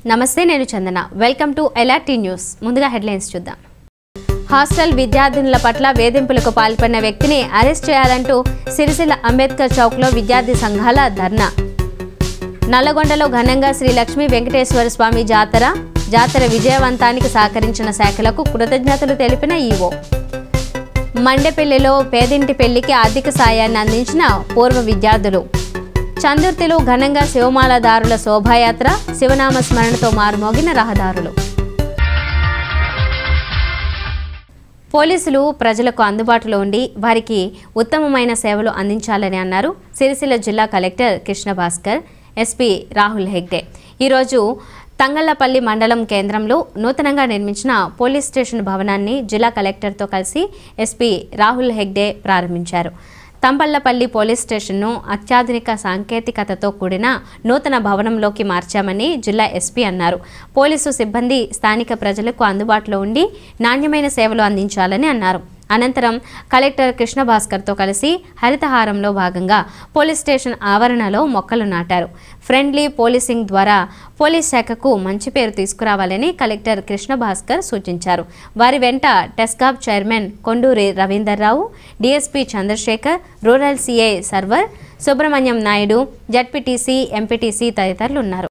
నమస్తే నేను Chandana welcome to ఎలాటీ న్యూస్ ముందుగా హెడ్లైన్స్ చూద్దాం హాస్టల్ విద్యార్థినుల పట్ల వేధింపులకు పాల్పడిన వ్యక్తిని అరెస్ట్ చేయాలంటూ సిరిసిల్ల అంబేద్కర్ చౌక్లో విద్యార్థి సంఘాల ధర్నా నల్లగొండలో ఘనంగా శ్రీ లక్ష్మీ వెంకటేశ్వర స్వామి జాతర జాతర విజయవంతానికి సహకరించిన శాఖలకు కృతజ్ఞతలు తెలిపిన ఈవో మండెపల్లిలో పేదింటి పెళ్లికి ఆర్థిక సాయాన్ని అందించిన పూర్వ విద్యార్థులు చందుర్తిలో ఘనంగా శివమాలదారుల శోభాయాత్ర శివనామ స్మరణతో మారుమోగిన రహదారులు పోలీసులు ప్రజలకు అందుబాటులో ఉండి వారికి ఉత్తమమైన సేవలు అందించాలని అన్నారు సిరిసిల్ల జిల్లా కలెక్టర్ కృష్ణ భాస్కర్ ఎస్పీ రాహుల్ హెగ్డే ఈరోజు తంగళ్లపల్లి మండలం కేంద్రంలో నూతనంగా నిర్మించిన పోలీస్ స్టేషన్ భవనాన్ని జిల్లా కలెక్టర్తో కలిసి ఎస్పీ రాహుల్ హెగ్డే ప్రారంభించారు తంబళ్లపల్లి పోలీస్ స్టేషన్ను అత్యాధునిక సాంకేతికతతో కూడిన నూతన భవనంలోకి మార్చామని జిల్లా ఎస్పీ అన్నారు పోలీసు సిబ్బంది స్థానిక ప్రజలకు అందుబాటులో ఉండి నాణ్యమైన సేవలు అందించాలని అన్నారు అనంతరం కలెక్టర్ కృష్ణ భాస్కర్తో కలిసి హరితహారంలో భాగంగా పోలీస్ స్టేషన్ ఆవరణలో మొక్కలు నాటారు ఫ్రెండ్లీ పోలీసింగ్ ద్వారా పోలీస్ శాఖకు మంచి పేరు తీసుకురావాలని కలెక్టర్ కృష్ణ భాస్కర్ సూచించారు వారి వెంట TESCAB chairman Konduri Ravinder Rao DSP Chandrashekar rural CI Sarvar Subrahmanyam Naidu ZPTC MPTC తదితరులు ఉన్నారు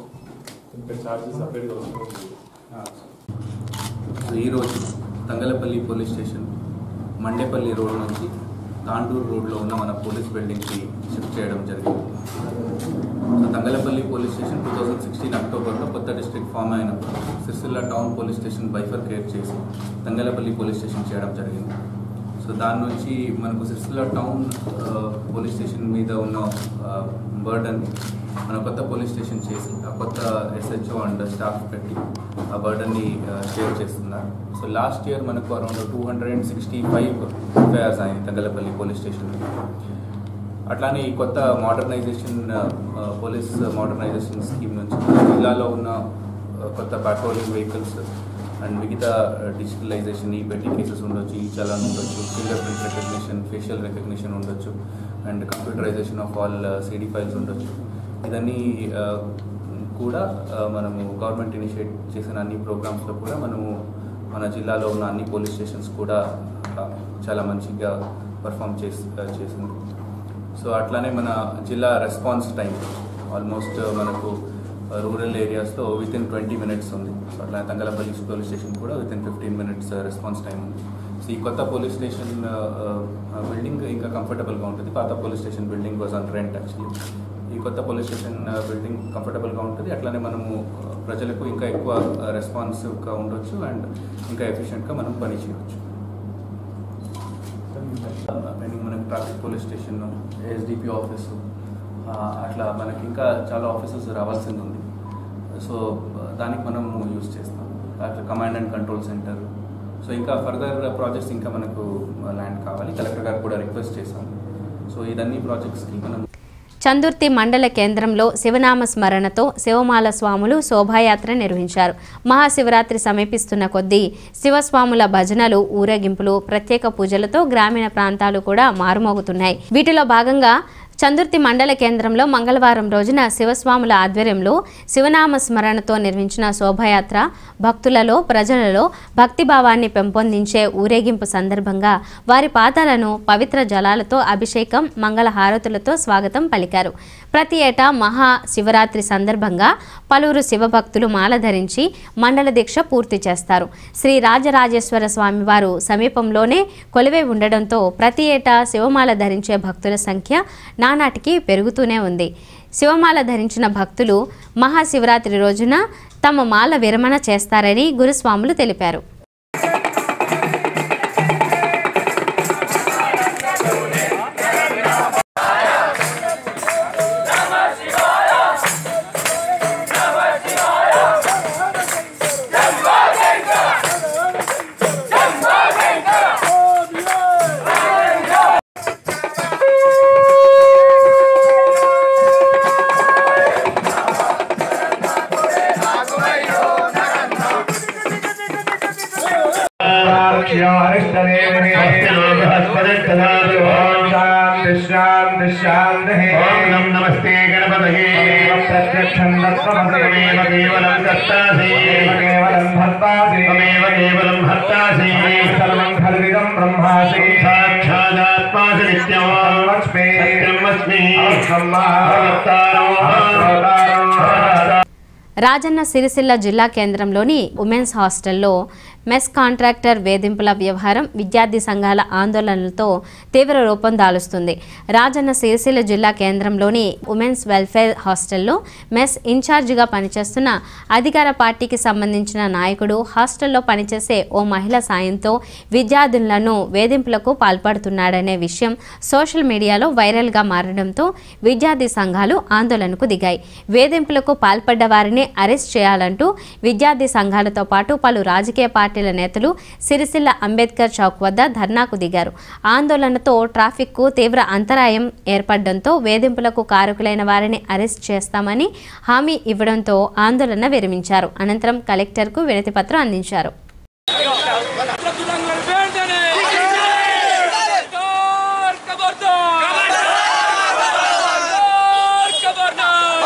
ఈరోజు Thangalapalli police station Mandepalli road నుంచి తాండూరు రోడ్లో ఉన్న మన పోలీస్ బిల్డింగ్కి షిఫ్ట్ చేయడం జరిగింది so Thangalapalli police station two thousand sixteen అక్టోబర్లో కొత్త డిస్ట్రిక్ట్ ఫామ్ అయినప్పుడు Sircilla town police station bifurcate చేసి తంగలపల్లి పోలీస్ స్టేషన్ చేయడం జరిగింది సో దాని నుంచి మనకు సిరిసిల్ల టౌన్ ఆ, పోలీస్ స్టేషన్ మీద ఉన్న బర్డన్ మన కొత్త పోలీస్ స్టేషన్ చేసి ఆ కొత్త ఎస్హెచ్ఓ అండ్ స్టాఫ్ పెట్టి ఆ బర్డన్ని షేర్ చేస్తున్నారు సో లాస్ట్ ఇయర్ మనకు around two hundred and sixty five FIRs అయింది తంగలపల్లి పోలీస్ స్టేషన్ అట్లానే ఈ కొత్త మోడర్నైజేషన్ పోలీస్ మోడర్నైజేషన్ స్కీమ్ నుంచి జిల్లాలో ఉన్న ఆ, కొత్త పెట్రోలింగ్ వెహికల్స్ అండ్ మిగతా డిజిటలైజేషన్ ఈ పెట్టి కేసెస్ ఉండొచ్చు ఈ చలాన్ ఉండొచ్చు finger print recognition facial recognition ఉండొచ్చు and computerization of all CD files ఉండొచ్చు ఇదన్నీ ఆ, కూడా ఆ, మనము గవర్నమెంట్ ఇనిషియేట్ చేసిన అన్ని ప్రోగ్రామ్స్లో కూడా మనము మన జిల్లాలో ఉన్న అన్ని పోలీస్ స్టేషన్స్ కూడా ఆ, చాలా మంచిగా పర్ఫామ్ చేసి చేసింది సో అట్లానే మన జిల్లా రెస్పాన్స్ టైం ఆల్మోస్ట్ మనకు రూరల్ ఏరియాస్లో విత్ ఇన్ ట్వంటీ మినిట్స్ ఉంది సో అట్లా తంగలపల్లి పోలీస్ స్టేషన్ కూడా within fifteen minutes response time ఉంది సో ఈ కొత్త పోలీస్ స్టేషన్ బిల్డింగ్ ఇంకా కంఫర్టబుల్గా ఉంటుంది పాత police station building was on rent actually ఈ కొత్త పోలీస్ స్టేషన్ బిల్డింగ్ కంఫర్టబుల్గా ఉంటుంది అట్లానే మనము uh, ప్రజలకు ఇంకా ఎక్కువ రెస్పాన్సివ్గా ఉండొచ్చు అండ్ ఇంకా ఎఫిషియెంట్గా మనం పని చేయవచ్చు మీనింగ్ మనకి traffic police station ASDP office ఆ, అట్లా మనకి ఇంకా చాలా ఆఫీసెస్ రావాల్సింది ఉంది సో దానికి మనం యూజ్ చేస్తాం అట్లా command and control center so ఇంకా ఫర్దర్ ప్రాజెక్ట్స్ ఇంకా మనకు ల్యాండ్ కావాలి కలెక్టర్ గారు కూడా రిక్వెస్ట్ చేశాం సో ఇదన్నీ ప్రాజెక్ట్స్కి మనం చందుర్తి మండల కేంద్రంలో శివనామ స్మరణతో శివమాల స్వాములు శోభాయాత్ర నిర్వహించారు మహాశివరాత్రి సమీపిస్తున్న కొద్దీ శివస్వాముల భజనలు ఊరేగింపులు ప్రత్యేక పూజలతో గ్రామీణ ప్రాంతాలు కూడా మారుమోగుతున్నాయి వీటిలో భాగంగా చందుర్తి మండల కేంద్రంలో మంగళవారం రోజున శివస్వాముల ఆధ్వర్యంలో శివనామ స్మరణతో నిర్మించిన శోభాయాత్ర భక్తులలో ప్రజలలో భక్తిభావాన్ని పెంపొందించే ఊరేగింపు సందర్భంగా వారి పాదాలను పవిత్ర జలాలతో అభిషేకం మంగళ హారతులతో స్వాగతం పలికారు ప్రతి ఏటా మహా శివరాత్రి సందర్భంగా పలువురు శివభక్తులు మాల ధరించి మండల దీక్ష పూర్తి చేస్తారు శ్రీ రాజరాజేశ్వర స్వామివారు సమీపంలోనే కొలువై ఉండడంతో ప్రతి ఏటా శివమాల ధరించే భక్తుల సంఖ్య నానాటికి పెరుగుతూనే ఉంది శివమాల ధరించిన భక్తులు మహాశివరాత్రి రోజున తమ మాల విరమణ చేస్తారని గురుస్వాములు తెలిపారు Thank ఓం నమ నమస్తే గణపతయే ప్రత్యక్షం త్వమేవ కేవలం కర్తాసి త్వమేవ కేవలం హర్తాసి సర్వం ఖల్విదం బ్రహ్మాసి సాక్షాదాత్మాసి నిత్యం సత్యం అస్మి అవతారం రాజన్న సిరిసిల్ల జిల్లా కేంద్రంలోని ఉమెన్స్ హాస్టల్లో మెస్ కాంట్రాక్టర్ వేధింపుల వ్యవహారం విద్యార్థి సంఘాల ఆందోళనలతో తీవ్ర రూపం దాలుస్తుంది రాజన్న సిరిసిల్ల జిల్లా కేంద్రంలోని ఉమెన్స్ వెల్ఫేర్ హాస్టల్లో మెస్ ఇన్ఛార్జిగా పనిచేస్తున్న అధికార పార్టీకి సంబంధించిన నాయకుడు హాస్టల్లో పనిచేసే ఓ మహిళ సాయంతో విద్యార్థులను వేధింపులకు పాల్పడుతున్నాడనే విషయం సోషల్ మీడియాలో వైరల్గా మారడంతో విద్యార్థి సంఘాలు ఆందోళనకు దిగాయి వేధింపులకు పాల్పడ్డ వారిని అరెస్ట్ చేయాలంటూ విద్యార్థి సంఘాలతో పాటు పలు రాజకీయ పార్టీల నేతలు సిరిసిల్ల అంబేద్కర్ చౌక్ వద్ద ధర్నాకు దిగారు ఆందోళనతో ట్రాఫిక్కు తీవ్ర అంతరాయం ఏర్పడడంతో వేధింపులకు కారకులైన వారిని అరెస్ట్ చేస్తామని హామీ ఇవ్వడంతో ఆందోళన విరమించారు అనంతరం కలెక్టర్కు వినతి పత్రం అందించారు Tribunal Verdene! Khabardar! Khabardar! Khabardar!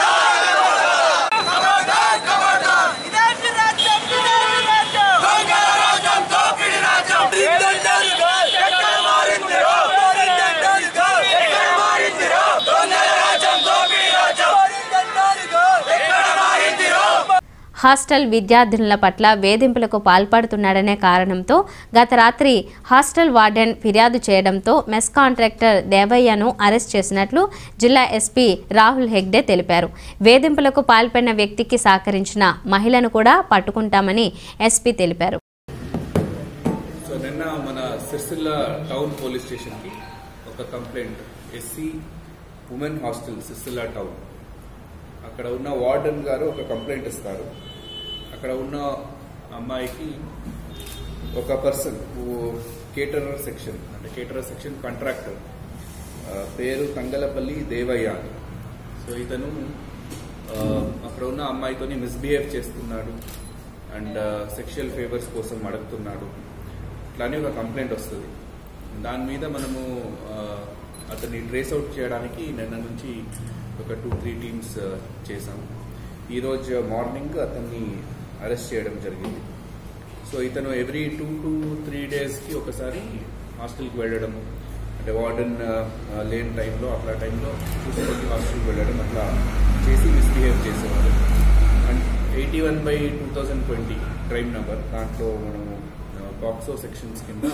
ఇదేంటి రాజ్యం ఇదేంటి రాజ్యం దొంగ రాజ్యం దోపిడి రాజ్యం దిందండాలుగా ఎక్కడ మారిందిరో దిందండాలుగా ఎక్కడ మారిందిరో దొంగ రాజ్యం దోపిడి రాజ్యం దిందండాలుగా ఎక్కడ మారిందిరో హాస్టల్ విద్యార్థినుల పట్ల వేధింపులకు పాల్పడుతున్నాడనే కారణంతో గత రాత్రి హాస్టల్ వార్డెన్ ఫిర్యాదు చేయడంతో మెస్ కాంట్రాక్టర్ దేవయ్యను అరెస్ట్ చేసినట్లు జిల్లా ఎస్పీ రాహుల్ హెగ్డే తెలిపారు వేధింపులకు పాల్పడిన వ్యక్తికి సహకరించిన మహిళను కూడా పట్టుకుంటామని ఎస్పీ తెలిపారు సో నిన్న మన సిరిసిల్ల టౌన్ పోలీస్ స్టేషన్కి ఒక complaint SC women hostel Sircilla town అక్కడ ఉన్న వార్డెన్ గారు ఒక కంప్లైంట్ ఇస్తారు అక్కడ ఉన్న అమ్మాయికి ఒక పర్సన్ కేటరర్ సెక్షన్ అంటే కేటరర్ సెక్షన్ కాంట్రాక్టర్ పేరు తంగలపల్లి దేవయ్య అని. సో ఇతను ఆ, అక్కడ ఉన్న అమ్మాయితోని మిస్బిహేవ్ చేస్తున్నాడు అండ్ సెక్షువల్ ఫేవర్స్ కోసం అడుగుతున్నాడు ఇట్లానే ఒక కంప్లైంట్ వస్తుంది దాని మీద మనము ఆ, అతన్ని ట్రేస్ అవుట్ చేయడానికి నిన్న నుంచి ఒక టూ త్రీ టీమ్స్ చేశాం ఈరోజు మార్నింగ్ అతన్ని అరెస్ట్ చేయడం జరిగింది సో ఇతను ఎవ్రీ టూ టు త్రీ డేస్కి ఒకసారి హాస్టల్కి వెళ్ళడం అంటే వార్డెన్ లేని టైంలో అట్లా టైంలో చూసుకొని హాస్టల్కి వెళ్ళడం అట్లా చేసి మిస్బిహేవ్ చేసేవారు and eighty one by two thousand twenty crime number దాంట్లో మనము బాక్సో సెక్షన్స్ కింద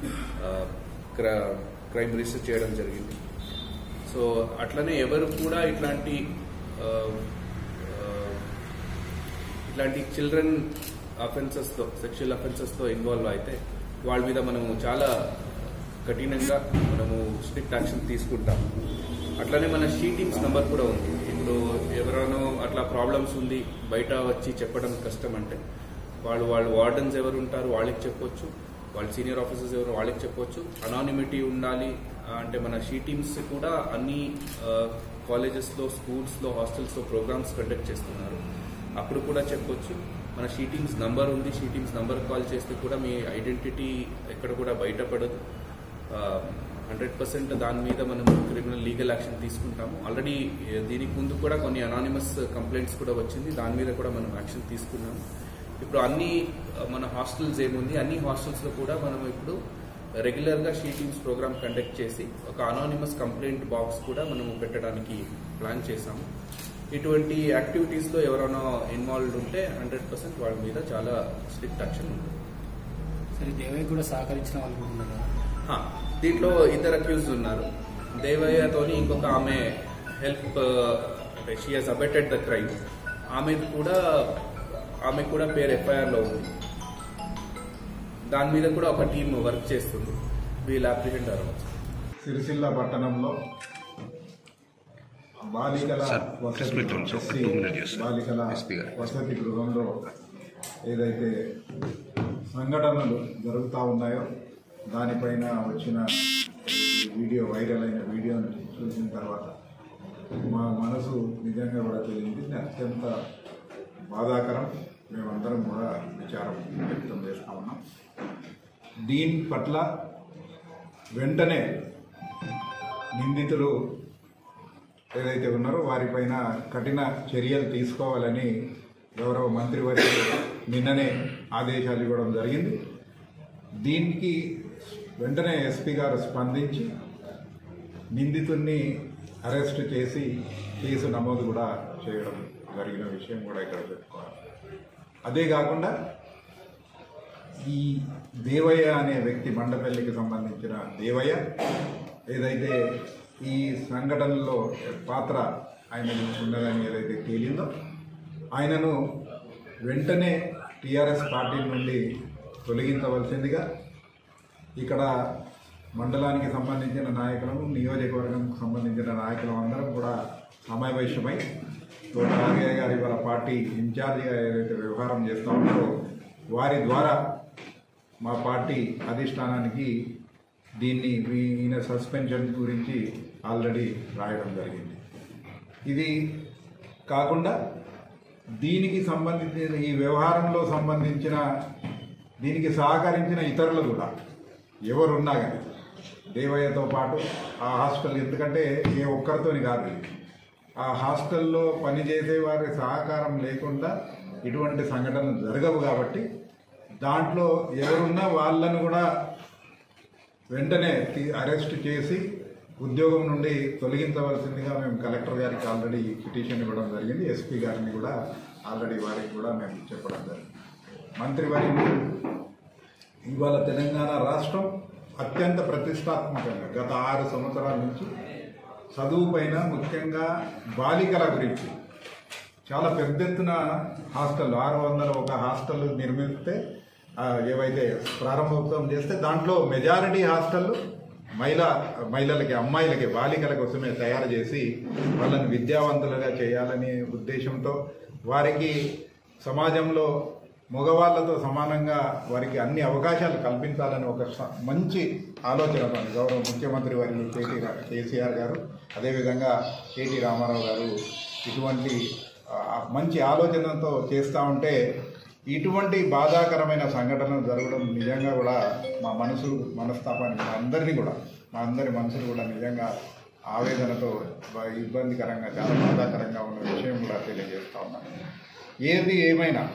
క్రైమ్ రిజిస్టర్ చేయడం జరిగింది సో అట్లనే ఎవరు కూడా ఇట్లాంటి ఆ, ఆ, ఇట్లాంటి చిల్డ్రన్ అఫెన్సెస్తో సెక్షువల్ అఫెన్సెస్తో ఇన్వాల్వ్ అయితే వాళ్ళ మీద మనము చాలా కఠినంగా మనము స్ట్రిక్ట్ యాక్షన్ తీసుకుంటాం అట్లనే మన షీ టీమ్స్ నెంబర్ కూడా ఉంది ఇప్పుడు ఎవరైనా అట్లా ప్రాబ్లమ్స్ ఉంది బయట వచ్చి చెప్పడం కష్టం అంటే వాళ్ళు వాళ్ళు వార్డెన్స్ ఎవరు ఉంటారు వాళ్ళకి చెప్పొచ్చు వాళ్ళ సీనియర్ ఆఫీసర్స్ ఎవరు వాళ్ళకి చెప్పొచ్చు అనానిమిటీ ఉండాలి ఆ, అంటే మన షీ టీమ్స్ కూడా అన్ని కాలేజెస్లో స్కూల్స్లో హాస్టల్స్లో ప్రోగ్రామ్స్ కండక్ట్ చేస్తున్నారు అప్పుడు కూడా చెప్పొచ్చు మన షీ టీమ్స్ నంబర్ ఉంది షీ టీమ్స్ నంబర్ కాల్ చేస్తే కూడా మీ ఐడెంటిటీ ఎక్కడ కూడా బయటపడదు హండ్రెడ్ పర్సెంట్ దాని మీద మనం క్రిమినల్ లీగల్ యాక్షన్ తీసుకుంటాము ఆల్రెడీ దీనికి ముందు కూడా కొన్ని అనానిమస్ కంప్లైంట్స్ కూడా వచ్చింది దాని మీద కూడా మనం యాక్షన్ తీసుకున్నాము ఇప్పుడు అన్ని ఆ, మన హాస్టల్స్ ఏముంది అన్ని హాస్టల్స్లో కూడా మనం ఇప్పుడు రెగ్యులర్గా షీ టీమ్స్ ప్రోగ్రామ్ కండక్ట్ చేసి ఒక అనానిమస్ కంప్లైంట్ బాక్స్ కూడా మనం పెట్టడానికి ప్లాన్ చేశాము ఇటువంటి యాక్టివిటీస్లో ఎవరైనా ఇన్వాల్వ్డ్ ఉంటే హండ్రెడ్ పర్సెంట్ వాళ్ళ మీద చాలా స్ట్రిక్ట్ యాక్షన్ ఉంటుంది సరే దేవయ్య కూడా సహకరించిన వాళ్ళు కూడా ఉన్నారు కదా. హా, దీంట్లో ఇద్దరు అక్యూజ్ ఉన్నారు దేవయ్యతోని ఇంకొక ఆమె హెల్ప్ అంటే she has abetted the crime ఆమె కూడా ఆమె కూడా పేరు ఎఫ్ఐఆర్ లో ఉంది దాని మీద కూడా ఒక టీం వర్క్ చేస్తుంది వీళ్ళు అప్రిహెండ్ అవ్వచ్చు సిరిసిల్ల పట్టణంలో బాలికల వసతి ఎస్సీ బాలికల వసతి గృహంలో ఏదైతే సంఘటనలు జరుగుతూ ఉన్నాయో దానిపైన వచ్చిన ఈ వీడియో వైరల్ అయిన వీడియోని చూసిన తర్వాత మా మనసు నిజంగా కూడా తెలియదు ఇది అత్యంత బాధాకరం మేమందరం కూడా విచారం వ్యక్తం చేస్తూ ఉన్నాం దీని పట్ల వెంటనే నిందితులు ఏదైతే ఉన్నారో వారిపైన కఠిన చర్యలు తీసుకోవాలని గౌరవ మంత్రివర్యులు నిన్ననే ఆదేశాలు ఇవ్వడం జరిగింది దీనికి వెంటనే ఎస్పీ గారు స్పందించి నిందితుడిని అరెస్ట్ చేసి కేసు నమోదు కూడా చేయడం జరిగిన విషయం కూడా ఇక్కడ పెట్టుకోవాలి అదే కాకుండా ఈ దేవయ్య అనే వ్యక్తి మండపల్లికి సంబంధించిన దేవయ్య ఏదైతే ఈ సంఘటనలో పాత్ర ఆయన ఉన్నదని ఏదైతే తేలిందో ఆయనను వెంటనే టీఆర్ఎస్ పార్టీ నుండి తొలగించవలసిందిగా ఇక్కడ మండలానికి సంబంధించిన నాయకులను నియోజకవర్గంకు సంబంధించిన నాయకులు అందరం కూడా సమావేశమై తోట రాఘయ్య గారి వాళ్ళ పార్టీ ఇన్ఛార్జిగా ఏదైతే వ్యవహారం చేస్తూ ఉన్నారో వారి ద్వారా మా పార్టీ అధిష్టానానికి దీన్ని మీ- ఈయన సస్పెన్షన్ గురించి ఆల్రెడీ రాయడం జరిగింది ఇది కాకుండా దీనికి సంబంధించిన ఈ వ్యవహారంలో సంబంధించిన దీనికి సహకరించిన ఇతరులు కూడా ఎవరున్నా కానీ దేవయ్యతో పాటు ఆ హాస్టల్ ఎందుకంటే ఏ ఒక్కరితోని కాదు ఇది. ఆ హాస్టల్లో పనిచేసే వారి సహకారం లేకుండా ఇటువంటి సంఘటనలు జరగవు కాబట్టి దాంట్లో ఎవరున్నా వాళ్ళను కూడా వెంటనే తీ- అరెస్ట్ చేసి ఉద్యోగం నుండి తొలగించవలసిందిగా మేము కలెక్టర్ గారికి ఆల్రెడీ పిటిషన్ ఇవ్వడం జరిగింది ఎస్పీ గారిని కూడా ఆల్రెడీ వారికి కూడా మేము చెప్పడం జరిగింది మంత్రివర్యులు ఇవాళ తెలంగాణ రాష్ట్రం అత్యంత ప్రతిష్టాత్మకంగా గత ఆరు సంవత్సరాల నుంచి చదువు పైన ముఖ్యంగా బాలికల గురించి చాలా పెద్ద ఎత్తున హాస్టల్ ఆరు వందల ఒక హాస్టల్ నిర్మిస్తే ఆ, ఏవైతే ప్రారంభోత్సవం చేస్తే దాంట్లో మెజారిటీ హాస్టల్ మహిళా మహిళలకి అమ్మాయిలకి బాలికల కోసమే తయారు చేసి వాళ్ళని విద్యావంతులుగా చేయాలనే ఉద్దేశంతో వారికి సమాజంలో మగవాళ్ళతో సమానంగా వారికి అన్ని అవకాశాలు కల్పించాలని ఒక స- మంచి ఆలోచన గౌరవ ముఖ్యమంత్రి వారి కేటీ రా- కేసీఆర్ గారు అదేవిధంగా కేటీ రామారావు గారు ఇటువంటి ఆ, మంచి ఆలోచనతో చేస్తూ ఉంటే ఇటువంటి బాధాకరమైన సంఘటనలు జరగడం నిజంగా కూడా మా మనసు మనస్తాపానికి మా అందరినీ కూడా మా అందరి మనసులు కూడా నిజంగా ఆవేదనతో బా- ఇబ్బందికరంగా చాలా బాధాకరంగా ఉన్న విషయం కూడా తెలియజేస్తా ఉన్నాను ఏది ఏమైనా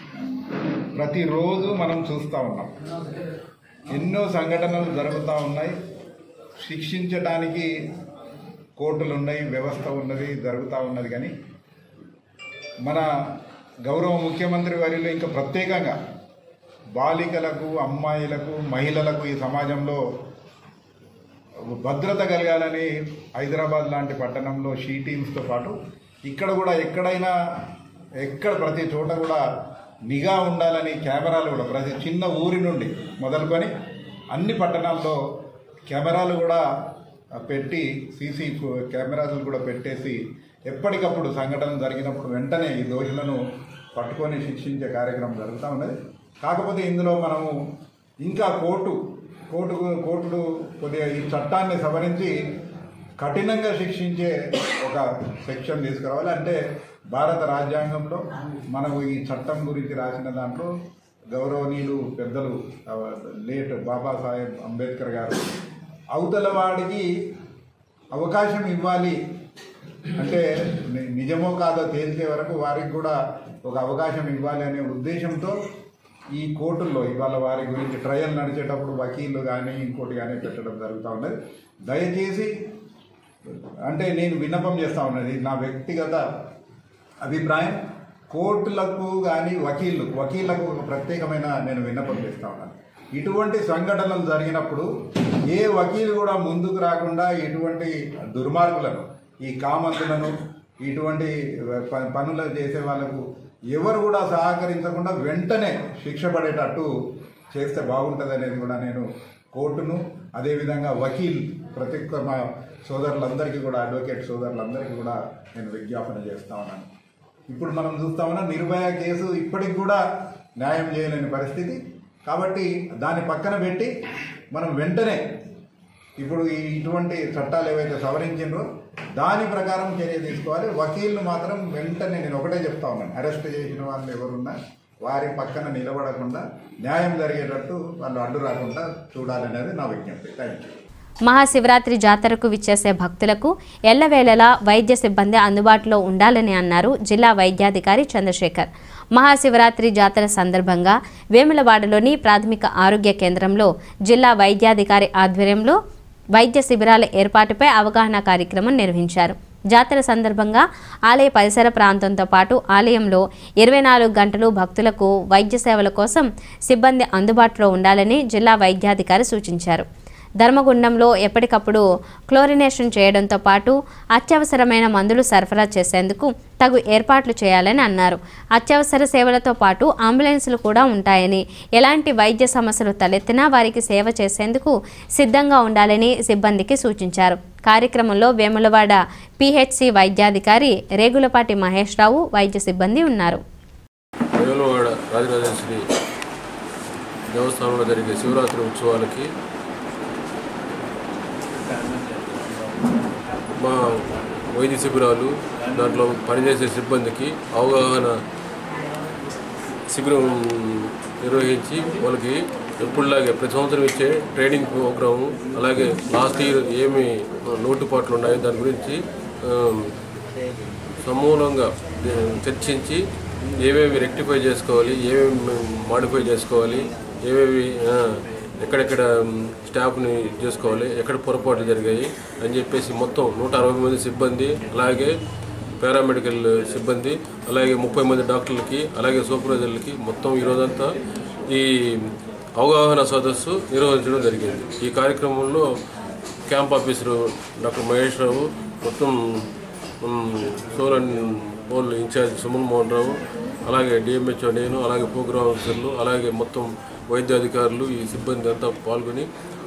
ప్రతిరోజు మనం చూస్తూ ఉన్నాం ఎన్నో సంఘటనలు జరుగుతూ ఉన్నాయి శిక్షించడానికి కోర్టులు ఉన్నాయి వ్యవస్థ ఉన్నది జరుగుతూ ఉన్నది కానీ మన గౌరవ ముఖ్యమంత్రి వారిలో ఇంకా ప్రత్యేకంగా బాలికలకు అమ్మాయిలకు మహిళలకు ఈ సమాజంలో భద్రత కలగాలని హైదరాబాద్ లాంటి పట్టణంలో షీ టీమ్స్తో పాటు ఇక్కడ కూడా ఎక్కడైనా ఎక్కడ ప్రతి చోట కూడా నిఘా ఉండాలని కెమెరాలు కూడా ప్రతి చిన్న ఊరి నుండి మొదలుకొని అన్ని పట్టణాల్లో కెమెరాలు కూడా పెట్టి సీసీ కెమెరాలు కూడా పెట్టేసి ఎప్పటికప్పుడు సంఘటన జరిగినప్పుడు వెంటనే ఈ దోషులను పట్టుకొని శిక్షించే కార్యక్రమం జరుగుతూ ఉన్నది కాకపోతే ఇందులో మనము ఇంకా కోర్టు కోర్టు కోర్టులు కొద్దిగా ఈ చట్టాన్ని సవరించి కఠినంగా శిక్షించే ఒక సెక్షన్ తీసుకురావాలి అంటే భారత రాజ్యాంగంలో మనకు ఈ చట్టం గురించి రాసిన దాంట్లో గౌరవనీయులు పెద్దలు ఆ, లేట్ బాబాసాహెబ్ అంబేద్కర్ గారు అవతల వాడికి అవకాశం ఇవ్వాలి అంటే ని- నిజమో కాదో తేల్చే వరకు వారికి కూడా ఒక అవకాశం ఇవ్వాలి అనే ఉద్దేశంతో ఈ కోర్టుల్లో ఇవాళ వారి గురించి ట్రయల్ నడిచేటప్పుడు వకీళ్ళు కానీ ఇంకోటి కానీ పెట్టడం జరుగుతూ ఉన్నది దయచేసి అంటే నేను విన్నపం చేస్తా ఉన్నది నా వ్యక్తిగత అభిప్రాయం కోర్టులకు కానీ వకీళ్ళు వకీళ్లకు ఒక ప్రత్యేకమైన నేను విన్నపం చేస్తా ఉన్నాను ఇటువంటి సంఘటనలు జరిగినప్పుడు ఏ వకీలు కూడా ముందుకు రాకుండా ఇటువంటి దుర్మార్గులను ఈ కామంతులను ఇటువంటి ప- పనులు చేసే వాళ్ళకు ఎవరు కూడా సహకరించకుండా వెంటనే శిక్ష పడేటట్టు చేస్తే బాగుంటుంది అనేది కూడా నేను కోర్టును అదేవిధంగా వకీల్ ప్రతి ఒక్క మా సోదరులందరికీ కూడా అడ్వకేట్ సోదరులందరికీ కూడా నేను విజ్ఞాపన చేస్తా ఉన్నాను ఇప్పుడు మనం చూస్తా ఉన్నాం నిర్భయ కేసు ఇప్పటికి కూడా న్యాయం చేయలేని పరిస్థితి కాబట్టి దాన్ని పక్కన పెట్టి మనం వెంటనే ఇప్పుడు ఈ ఇటువంటి చట్టాలు ఏవైతే సవరించిండ్రో దాని ప్రకారం చర్య తీసుకోవాలి వకీల్ను మాత్రం వెంటనే నేను ఒకటే చెప్తా ఉన్నాను అరెస్ట్ చేసిన వాళ్ళు ఎవరున్నా వారి పక్కన నిలబడకుండా న్యాయం జరిగేటట్టు వాళ్ళు అడ్డు రాకుండా చూడాలనేది నా విజ్ఞప్తి థ్యాంక్ యూ మహాశివరాత్రి జాతరకు విచ్చేసే భక్తులకు ఎల్లవేళలా వైద్య సిబ్బంది అందుబాటులో ఉండాలని అన్నారు జిల్లా వైద్యాధికారి చంద్రశేఖర్ మహాశివరాత్రి జాతర సందర్భంగా వేములవాడలోని ప్రాథమిక ఆరోగ్య కేంద్రంలో జిల్లా వైద్యాధికారి ఆధ్వర్యంలో వైద్య శిబిరాల ఏర్పాటుపై అవగాహన కార్యక్రమం నిర్వహించారు జాతర సందర్భంగా ఆలయ పరిసర ప్రాంతంతో పాటు ఆలయంలో ఇరవై నాలుగు గంటలు భక్తులకు వైద్య సేవల కోసం సిబ్బంది అందుబాటులో ఉండాలని జిల్లా వైద్యాధికారి సూచించారు ధర్మగుండంలో ఎప్పటికప్పుడు క్లోరినేషన్ చేయడంతో పాటు అత్యవసరమైన మందులు సరఫరా చేసేందుకు తగు ఏర్పాట్లు చేయాలని అన్నారు అత్యవసర సేవలతో పాటు అంబులెన్సులు కూడా ఉంటాయని ఎలాంటి వైద్య సమస్యలు తలెత్తినా వారికి సేవ చేసేందుకు సిద్ధంగా ఉండాలని సిబ్బందికి సూచించారు కార్యక్రమంలో వేములవాడ పిహెచ్సి వైద్యాధికారి రేగులపాటి మహేష్ రావు వైద్య సిబ్బంది ఉన్నారు వేములవాడ రాజరాజేశ్వరి దేవస్థానంలో జరిగే శివరాత్రి ఉత్సవాలకి మా వైద్య శిబిరాలు దాంట్లో పనిచేసే సిబ్బందికి అవగాహన శిబిరం నిర్వహించి వాళ్ళకి ఎప్పుడులాగే ప్రతి సంవత్సరం ఇచ్చే ట్రైనింగ్ ప్రోగ్రాము అలాగే లాస్ట్ ఇయర్ ఏమి లోటుపాట్లు ఉన్నాయో దాని గురించి ఆ, సమూలంగా ఆ, చర్చించి ఏమేమి రెక్టిఫై చేసుకోవాలి ఏమేమి మాడిఫై చేసుకోవాలి ఏమేమి ఆ, ఎక్కడెక్కడ మ్, స్టాఫ్ని చేసుకోవాలి ఎక్కడ పొరపాట్లు జరిగాయి అని చెప్పేసి మొత్తం నూట అరవై మంది సిబ్బంది అలాగే పారామెడికల్ సిబ్బంది అలాగే ముప్పై మంది డాక్టర్లకి అలాగే సూపర్వైజర్లకి మొత్తం ఈ రోజంతా ఈ అవగాహన సదస్సు నిర్వహించడం జరిగింది ఈ కార్యక్రమంలో camp officer doctor Mahesh Rao మొత్తం మ్, సోలన్ పోల్ ఇన్ఛార్జ్ సుమన్ మోహన్ రావు అలాగే డిఎంహెచ్ఓ నేను అలాగే ప్రోగ్రామ్ ఆఫీసర్లు అలాగే మొత్తం వైద్యాధికారులు ఈ సిబ్బంది అంతా పాల్గొని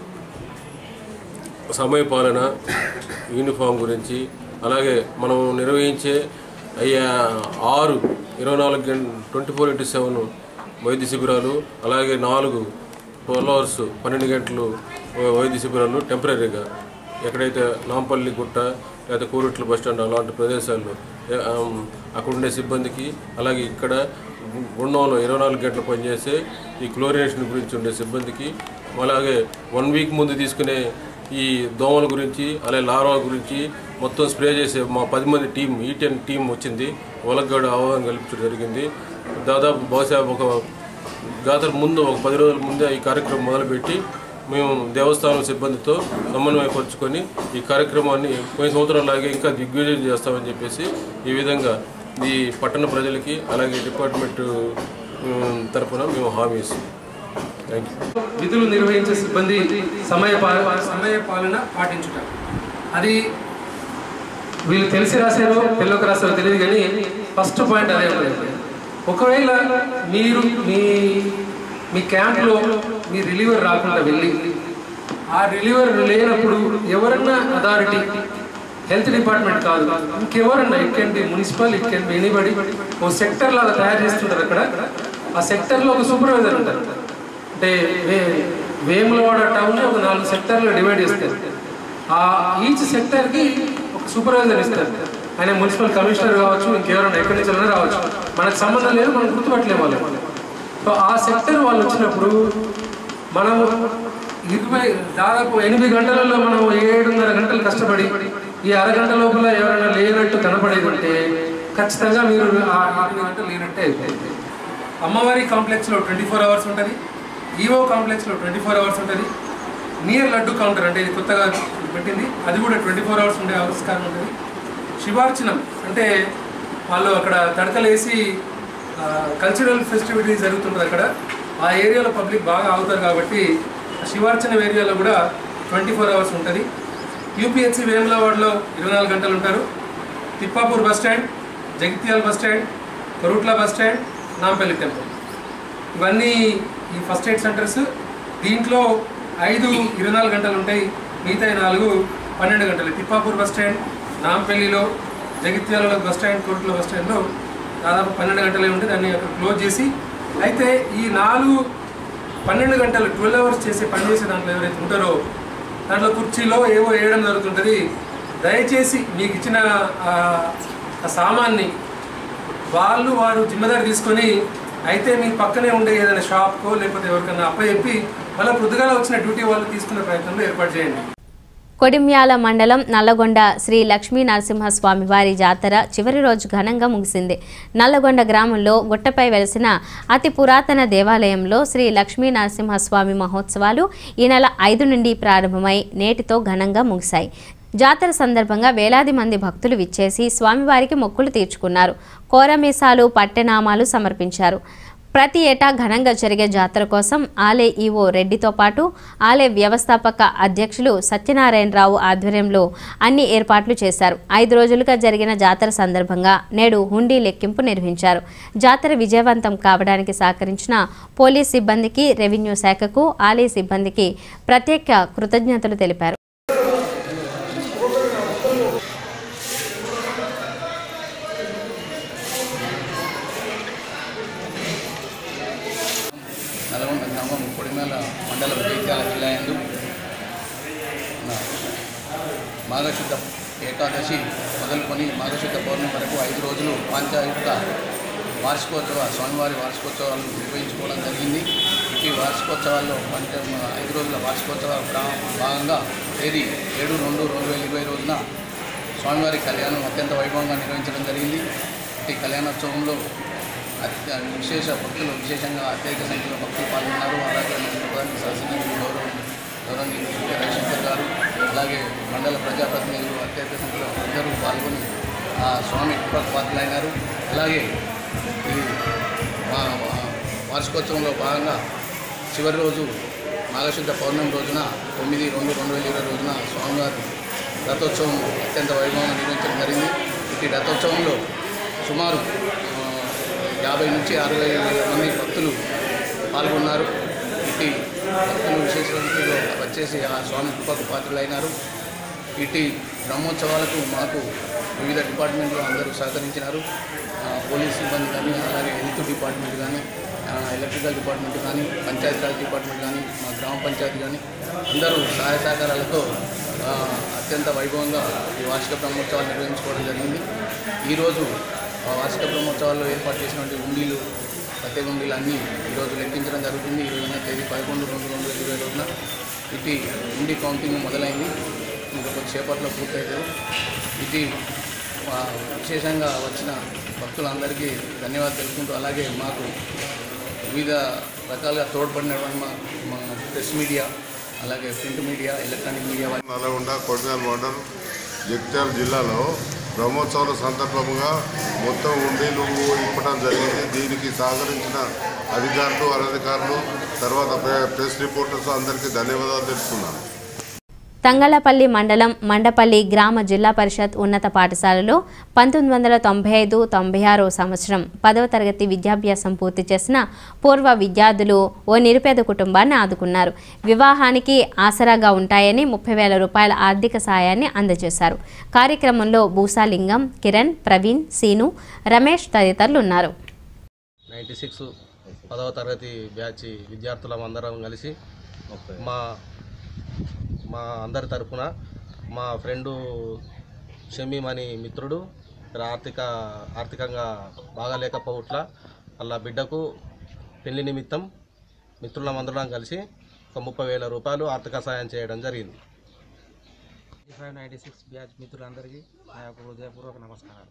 సమయపాలన యూనిఫామ్ గురించి అలాగే మనం నిర్వహించే అయ్యా ఆరు ఇరవై నాలుగు గంట ట్వంటీ ఫోర్ ఇంటూ సెవెన్ వైద్య శిబిరాలు అలాగే నాలుగు ట్వెల్వ్ అవర్స్ పన్నెండు గంటలు వైద్య శిబిరాలు టెంపరీగా ఎక్కడైతే నాంపల్లి గుట్ట లేదా కోరుట్ల బస్ స్టాండ్ అలాంటి ప్రదేశాల్లో ఏ, ఆమ్, అక్కడ ఉండే సిబ్బందికి అలాగే ఇక్కడ గు- గుండంలో ఇరవై నాలుగు గంటలు పనిచేసే ఈ క్లోరినేషన్ గురించి ఉండే సిబ్బందికి అలాగే వన్ వీక్ ముందు తీసుకునే ఈ దోమల గురించి అలాగే లార్వా గురించి మొత్తం స్ప్రే చేసే మా పది మంది టీం ఈ టెన్ టీం వచ్చింది వాళ్ళకి కూడా అవగాహన కల్పించడం జరిగింది దాదాపు బహుశా ఒక జాతర ముందు ఒక పది రోజుల ముందే ఈ కార్యక్రమం మొదలుపెట్టి మేము దేవస్థానం సిబ్బందితో సమన్వయపరుచుకొని ఈ కార్యక్రమాన్ని కొన్ని సంవత్సరాలాగే ఇంకా దిగ్విజయం చేస్తామని చెప్పేసి ఈ విధంగా ఈ పట్టణ ప్రజలకి అలాగే డిపార్ట్మెంట్ ఉమ్, తరపున మేము హామీ ఇస్తాం థ్యాంక్ యూ విధులు నిర్వహించే సిబ్బంది సమయ పా- సమయ పాలన పాటించుట అది వీళ్ళు తెలిసి రాశారో తెల్లకి రాశారో తెలియదు కానీ ఫస్ట్ పాయింట్ అదే ఉంటుంది ఒకవేళ మీరు మీ మీ క్యాంప్లో మీ రిలీవర్ రాకుండా వెళ్ళి ఆ రిలీవర్ లేనప్పుడు ఎవరన్నా అథారిటీ హెల్త్ డిపార్ట్మెంట్ కాదు ఇంకెవరన్నా it can be municipal it can be anybody ఓ సెక్టర్ లాగా తయారు చేస్తుంటారు అక్కడ ఆ సెక్టర్లో ఒక సూపర్వైజర్ ఉంటారు అంటే వే వేములవాడ టౌన్ ఒక నాలుగు సెక్టర్లు డివైడ్ చేస్తారు ఆ ఈచ్ సెక్టర్కి ఒక సూపర్వైజర్ ఇస్తారు ఆయన మున్సిపల్ కమిషనర్ కావచ్చు ఇంకెవరైనా ఎక్కడి నుంచి అయినా రావచ్చు మనకు సంబంధం లేదు మనం గుర్తుపట్టలేము వాళ్ళు సో ఆ సెక్టర్ వాళ్ళు వచ్చినప్పుడు మనం ఇరవై దాదాపు ఎనిమిది గంటలలో మనం ఏడున్నర గంటలు కష్టపడి ఈ అరగంట లోపల ఎవరైనా లేనట్టు కనపడేది ఉంటే ఖచ్చితంగా మీరు ఆ ఎనిమిది గంటలు లేనట్టే అయిపోయింది అమ్మవారి కాంప్లెక్స్లో ట్వంటీ ఫోర్ అవర్స్ ఉంటుంది ఈవో కాంప్లెక్స్లో ట్వంటీ ఫోర్ అవర్స్ ఉంటుంది నియర్ లడ్డు కౌంటర్ అంటే ఇది కొత్తగా పెట్టింది అది కూడా ట్వంటీ ఫోర్ అవర్స్ ఉండే ఆవిష్కారం ఉంటుంది శివార్చనం అంటే వాళ్ళు అక్కడ తడకలేసి కల్చరల్ ఫెస్టివిటీ జరుగుతుంటుంది అక్కడ ఆ ఏరియాలో పబ్లిక్ బాగా అవుతారు కాబట్టి ఆ శివార్చన ఏరియాలో కూడా ట్వంటీ ఫోర్ అవర్స్ ఉంటుంది యూపీహెచ్సి వేములవాడలో ఇరవై నాలుగు గంటలు ఉంటారు Thippapur bus stand Jagtial bus stand Korutla bus stand Nampally temple ఇవన్నీ ఈ ఫస్ట్ ఎయిడ్ సెంటర్స్ దీంట్లో ఐదు ఇరవై నాలుగు గంటలు ఉంటాయి మిగతా నాలుగు పన్నెండు గంటలు తిప్పాపూర్ బస్ స్టాండ్ నాంపల్లిలో జగిత్యాలలో బస్ స్టాండ్ కోర్టులో బస్ స్టాండ్లో దాదాపు పన్నెండు గంటలే ఉంటే దాన్ని అక్కడ క్లోజ్ చేసి అయితే ఈ నాలుగు పన్నెండు గంటలు ట్వెల్వ్ అవర్స్ చేసే పని చేసే దాంట్లో ఎవరైతే ఉంటారో దాంట్లో కుర్చీలో ఏవో వేయడం జరుగుతుంటుంది దయచేసి మీకు ఇచ్చిన ఆ- ఆ సామాన్ని వాళ్ళు వారు జిమ్మదారి తీసుకొని అయితే మీ పక్కనే ఉండే ఏదైనా షాప్కో లేకపోతే ఎవరికైనా అప్పచెప్పి మళ్ళీ పొద్దుగాల వచ్చిన డ్యూటీ వాళ్ళు తీసుకునే ప్రయత్నంలో ఏర్పాటు చేయండి కొడిమ్యాల మండలం నల్లగొండ శ్రీ లక్ష్మీ నరసింహస్వామి వారి జాతర చివరి రోజు ఘనంగా ముగిసింది నల్లగొండ గ్రామంలో గుట్టపై వెలిసిన అతి పురాతన దేవాలయంలో శ్రీ లక్ష్మీ నరసింహస్వామి మహోత్సవాలు ఈ నెల ఐదు నుండి ప్రారంభమై నేటితో ఘనంగా ముగిశాయి జాతర సందర్భంగా వేలాది మంది భక్తులు విచ్చేసి స్వామివారికి మొక్కులు తీర్చుకున్నారు కోరమీసాలు పట్టెనామాలు సమర్పించారు ప్రతి ఏటా ఘనంగా జరిగే జాతర కోసం ఆలే ఈవో రెడ్డితో పాటు ఆలే వ్యవస్థాపక అధ్యక్షులు సత్యనారాయణరావు ఆధ్వర్యంలో అన్ని ఏర్పాట్లు చేశారు ఐదు రోజులుగా జరిగిన జాతర సందర్భంగా నేడు హుండీ లెక్కింపు నిర్వహించారు జాతర విజయవంతం కావడానికి సహకరించిన పోలీస్ సిబ్బందికి రెవెన్యూ శాఖకు ఆలయ సిబ్బందికి ప్రత్యేక కృతజ్ఞతలు తెలిపారు నల్గొండ గ్రామం కొడిమేల మండలం జైత్యాల జిల్లా యందు నా మాఘశుద్ధ ఏకాదశి మొదలుకొని మాఘశుద్ధ పౌర్ణమి వరకు ఐదు రోజులు పాంచాయుక్త వార్షికోత్సవ స్వామివారి వార్షికోత్సవాలు నిర్వహించుకోవడం జరిగింది ఈ వార్షికోత్సవాల్లో పంచ ఐదు రోజుల వార్షికోత్సవ ప్రా- భాగంగా తేదీ ఏడు రెండు రెండు వేల ఇరవై రోజున స్వామివారి కళ్యాణం అత్యంత వైభవంగా నిర్వహించడం జరిగింది ఈ కళ్యాణోత్సవంలో అత్య విశేష భక్తులు విశేషంగా అత్యధిక సంఖ్యలో భక్తులు పాల్గొన్నారు అలాగే మన ప్రధాని శాసనసభ్యులు గౌరవ గౌరవనీయులు శ్రీ రవిశంకర్ గారు అలాగే మండల ప్రజాప్రతినిధులు అత్యధిక సంఖ్యలో అందరూ పాల్గొని ఆ స్వామి కృపకు పాత్రలైనారు అలాగే ఈ మా మా వార్షికోత్సవంలో భాగంగా చివరి రోజు మాఘశుద్ధ పౌర్ణమి రోజున తొమ్మిది రెండు రెండు వేల ఇరవై రోజున స్వామివారి రథోత్సవం అత్యంత వైభవంగా నిర్వహించడం జరిగింది ఈ రథోత్సవంలో సుమారు ఆ, యాభై నుంచి అరవై వేల మంది భక్తులు పాల్గొన్నారు ఇటు భక్తులు విశేష సంఖ్యలో వచ్చేసి ఆ స్వామి కృపకు పాత్రలైనారు ఇటు బ్రహ్మోత్సవాలకు మాకు వివిధ డిపార్ట్మెంట్లు అందరూ సహకరించినారు ఆ, పోలీస్ సిబ్బంది కానీ అలాగే హెల్త్ డిపార్ట్మెంట్ కానీ ఆ, ఎలక్ట్రికల్ డిపార్ట్మెంట్ కానీ పంచాయతీరాజ్ డిపార్ట్మెంట్ కానీ మా గ్రామ పంచాయతీ కానీ అందరూ సహాయ సహకారాలతో ఆ, అత్యంత వైభవంగా ఈ వార్షిక బ్రహ్మోత్సవాలు నిర్వహించుకోవడం జరిగింది ఈరోజు ఆ వార్షిక బ్రహ్మోత్సవాల్లో ఏర్పాటు చేసినటువంటి ఉండీలు ప్రత్యేక ఉండీలు అన్నీ ఈరోజు లెక్కించడం జరుగుతుంది ఈ రోజున తేదీ పదకొండు రెండు రెండు వేల ఇరవై రోజున ఇటు ఉండి కౌంటింగ్ మొదలైంది ఇంకా కొద్దిసేపట్లో పూర్తవుతుంది ఇది ఆ, విశేషంగా వచ్చిన భక్తులందరికీ ధన్యవాదాలు తెలుపుకుంటూ అలాగే మాకు వివిధ రకాలుగా తోడ్పడినటువంటి మా మా ప్రెస్ మీడియా అలాగే ప్రింట్ మీడియా ఎలక్ట్రానిక్ మీడియా వాళ్ళ నల్గొండ కొడిమేల మండలం జగిత్యాల జిల్లాలో బ్రహ్మోత్సవాల సందర్భంగా మొత్తం ఉండీలు ఇప్పడం జరిగింది దీనికి సహకరించిన అధికారులు అనధికారులు తర్వాత ప్రె- ప్రెస్ రిపోర్టర్స్ అందరికీ ధన్యవాదాలు తెలుపుతున్నాను తంగళపల్లి మండలం మండపల్లి గ్రామ జిల్లా పరిషత్ ఉన్నత పాఠశాలలో పంతొమ్మిది వందల తొంభై ఐదు తొంభై ఆరో సంవత్సరం పదవ తరగతి విద్యాభ్యాసం పూర్తి చేసిన పూర్వ విద్యార్థులు ఓ నిరుపేద కుటుంబాన్ని ఆదుకున్నారు వివాహానికి ఆసరాగా ఉంటాయని ముప్పై వేల రూపాయల ఆర్థిక సాయాన్ని అందజేశారు కార్యక్రమంలో భూసాలింగం కిరణ్ ప్రవీణ్ సీను రమేష్ తదితరులు ఉన్నారు నైంటీ సిక్స్ పదవ తరగతి బ్యాచ్ విద్యార్థులం అందరం కలిసి మా మా అందరి తరపున మా ఫ్రెండు షమీమ్ అని మిత్రుడు జర ఆర్థిక ఆర్థికంగా బాగాలేకపోవట్ల అలా బిడ్డకు పెళ్లి నిమిత్తం మిత్రులం అందరం కలిసి ఒక ముప్పై వేల రూపాయలు ఆర్థిక సాయం చేయడం జరిగింది ఫైవ్ నైంటీ సిక్స్ బ్యాచ్ మిత్రులందరికీ నా యొక్క హృదయపూర్వక నమస్కారాలు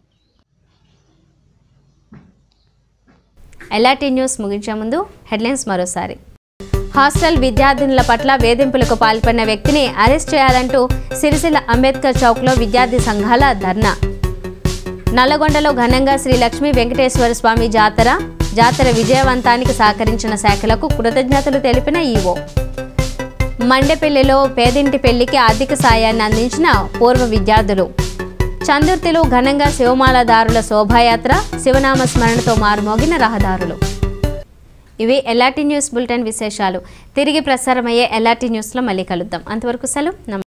ఎల్ఆర్టీ న్యూస్ ముగించే ముందు హెడ్లైన్స్ మరోసారి హాస్టల్ విద్యార్థినుల పట్ల వేధింపులకు పాల్పడిన వ్యక్తిని అరెస్ట్ చేయాలంటూ సిరిసిల్ల అంబేద్కర్ చౌక్లో విద్యార్థి సంఘాల ధర్నా నల్లగొండలో ఘనంగా శ్రీ లక్ష్మీ వెంకటేశ్వర స్వామి జాతర జాతర విజయవంతానికి సహకరించిన శాఖలకు కృతజ్ఞతలు తెలిపిన ఈవో మండెపల్లిలో పేదింటి పెళ్లికి ఆర్థిక సాయాన్ని అందించిన పూర్వ విద్యార్థులు చందుర్తిలో ఘనంగా శివమాలదారుల శోభాయాత్ర శివనామ స్మరణతో మారుమోగిన రహదారులు ఇవి ఎల్ఆర్టీ న్యూస్ బులెటిన్ విశేషాలు తిరిగి ప్రసారమయ్యే ఎల్ఆర్టీ న్యూస్లో మళ్ళీ కలుద్దాం అంతవరకు సెలవు నమస్తే